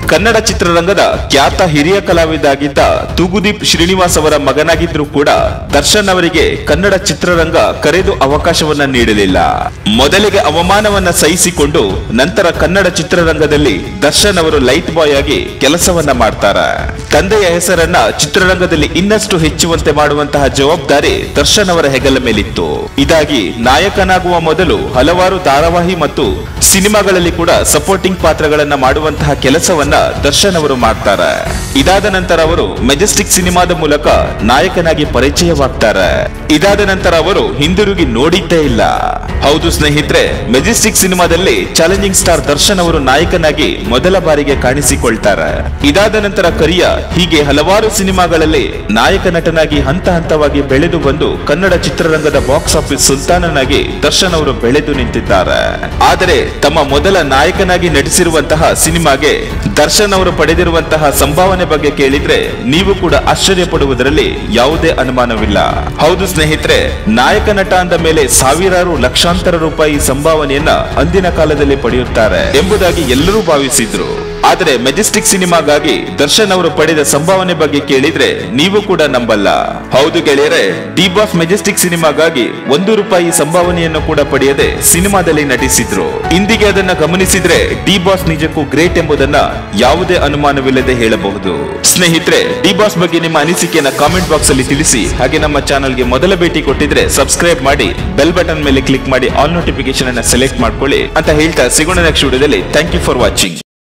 ಕನ್ನಡ ಚಿತ್ರರಂಗದ ಖ್ಯಾತ ಹಿರಿಯ ಕಲಾವಿದಾಗಿದ್ದ ತೂಗುದೀಪ್ ಶ್ರೀನಿವಾಸ್ ಅವರ ಮಗನಾಗಿದ್ರೂ ಕೂಡ ದರ್ಶನ್ ಅವರಿಗೆ ಕನ್ನಡ ಚಿತ್ರರಂಗ ಕರೆದು ಅವಕಾಶವನ್ನ ನೀಡಲಿಲ್ಲ ಮೊದಲಿಗೆ ಅವಮಾನವನ್ನ ಸಹಿಸಿಕೊಂಡು ನಂತರ ಕನ್ನಡ ಚಿತ್ರರಂಗದಲ್ಲಿ ದರ್ಶನ್ ಅವರು ಲೈಟ್ ಬಾಯ್ ಆಗಿ ಕೆಲಸವನ್ನ ಮಾಡ್ತಾರೆ ತಂದೆಯ ಹೆಸರನ್ನ ಚಿತ್ರರಂಗದಲ್ಲಿ ಇನ್ನಷ್ಟು ಹೆಚ್ಚುವಂತೆ ಮಾಡುವಂತಹ ಜವಾಬ್ದಾರಿ ದರ್ಶನ್ ಅವರ ಹೆಗಲ ಮೇಲಿತ್ತು ಇದಾಗಿ ನಾಯಕನಾಗುವ ಮೊದಲು ಹಲವಾರು ಧಾರಾವಾಹಿ ಮತ್ತು ಸಿನಿಮಾಗಳಲ್ಲಿ ಕೂಡ ಸಪೋರ್ಟಿಂಗ್ ಪಾತ್ರಗಳನ್ನ ಮಾಡುವಂತಹ ಕೆಲಸವನ್ನ ದರ್ಶನ್ ಅವರು ಮಾಡ್ತಾರೆ ಇದಾದ ನಂತರ ಅವರು ಮೆಜೆಸ್ಟಿಕ್ ಸಿನಿಮಾದ ಮೂಲಕ ನಾಯಕನಾಗಿ ಪರಿಚಯವಾಗ್ತಾರೆ ಇದಾದ ನಂತರ ಅವರು ಹಿಂದಿರುಗಿ ನೋಡಿದ್ದೇ ಇಲ್ಲ ಹೌದು ಸ್ನೇಹಿತರೆ ಮೆಜೆಸ್ಟಿಕ್ ಸಿನಿಮಾದಲ್ಲಿ ಚಾಲೆಂಜಿಂಗ್ ಸ್ಟಾರ್ ದರ್ಶನ್ ಅವರು ನಾಯಕನಾಗಿ ಮೊದಲ ಬಾರಿಗೆ ಕಾಣಿಸಿಕೊಳ್ತಾರೆ ಇದಾದ ನಂತರ ಕರಿಯ ಹೀಗೆ ಹಲವಾರು ಸಿನಿಮಾಗಳಲ್ಲಿ ನಾಯಕ ನಟನಾಗಿ ಹಂತ ಹಂತವಾಗಿ ಬೆಳೆದು ಬಂದು ಕನ್ನಡ ಚಿತ್ರರಂಗದ ಬಾಕ್ಸ್ ಆಫೀಸ್ ಸುಲ್ತಾನನಾಗಿ ದರ್ಶನ್ ಅವರು ಬೆಳೆದು ನಿಂತಿದ್ದಾರೆ ಆದರೆ ತಮ್ಮ ಮೊದಲ ನಾಯಕನಾಗಿ ನಟಿಸಿರುವಂತಹ ಸಿನಿಮಾಗೆ ದರ್ಶನ್ ಅವರು ಪಡೆದಿರುವಂತಹ ಸಂಭಾವನೆ ಬಗ್ಗೆ ಕೇಳಿದ್ರೆ ನೀವು ಕೂಡ ಆಶ್ಚರ್ಯ ಪಡುವುದರಲ್ಲಿ ಯಾವುದೇ ಅನುಮಾನವಿಲ್ಲ ಹೌದು ಸ್ನೇಹಿತರೆ ನಾಯಕ ನಟ ಅಂದ ಮೇಲೆ ಸಾವಿರಾರು ಲಕ್ಷಾಂತರ ರೂಪಾಯಿ ಸಂಭಾವನೆಯನ್ನ ಅಂದಿನ ಕಾಲದಲ್ಲಿ ಪಡೆಯುತ್ತಾರೆ ಎಂಬುದಾಗಿ ಎಲ್ಲರೂ ಭಾವಿಸಿದ್ರು ಆದರೆ ಮೆಜೆಸ್ಟಿಕ್ ಸಿನಿಮಾಗಾಗಿ ದರ್ಶನ್ ಅವರು ಪಡೆದ ಸಂಭಾವನೆ ಬಗ್ಗೆ ಕೇಳಿದ್ರೆ ನೀವು ಕೂಡ ನಂಬಲ್ಲ ಹೌದು ಗೆಳೆಯರೆ ಡಿ ಬಾಸ್ ಮೆಜೆಸ್ಟಿಕ್ ಸಿನಿಮಾಗಾಗಿ ಒಂದು ರೂಪಾಯಿ ಸಂಭಾವನೆಯನ್ನು ಕೂಡ ಪಡೆಯದೆ ಸಿನಿಮಾದಲ್ಲಿ ನಟಿಸಿದ್ರು ಇಂದಿಗೆ ಅದನ್ನ ಗಮನಿಸಿದ್ರೆ ಡಿ ಬಾಸ್ ನಿಜಕ್ಕೂ ಗ್ರೇಟ್ ಎಂಬುದನ್ನ ಯಾವುದೇ ಅನುಮಾನವಿಲ್ಲದೆ ಹೇಳಬಹುದು ಸ್ನೇಹಿತರೆ ಡಿ ಬಾಸ್ ಬಗ್ಗೆ ನಿಮ್ಮ ಅನಿಸಿಕೆಯನ್ನ ಕಾಮೆಂಟ್ ಬಾಕ್ಸ್ ಅಲ್ಲಿ ತಿಳಿಸಿ ಹಾಗೆ ನಮ್ಮ ಚಾನಲ್ಗೆ ಮೊದಲ ಭೇಟಿ ಕೊಟ್ಟಿದ್ರೆ ಸಬ್ಸ್ಕ್ರೈಬ್ ಮಾಡಿ ಬೆಲ್ ಬಟನ್ ಮೇಲೆ ಕ್ಲಿಕ್ ಮಾಡಿ ಆಲ್ ನೋಟಿಫಿಕೇಶನ್ ಅನ್ನ ಸೆಲೆಕ್ಟ್ ಮಾಡ್ಕೊಳ್ಳಿ ಅಂತ ಹೇಳ್ತಾ ಸಿಗೋಣ ನೆಕ್ಸ್ಟ್ ವಿಡಿಯೋದಲ್ಲಿ ಥ್ಯಾಂಕ್ ಯು ಫಾರ್ ವಾಚಿಂಗ್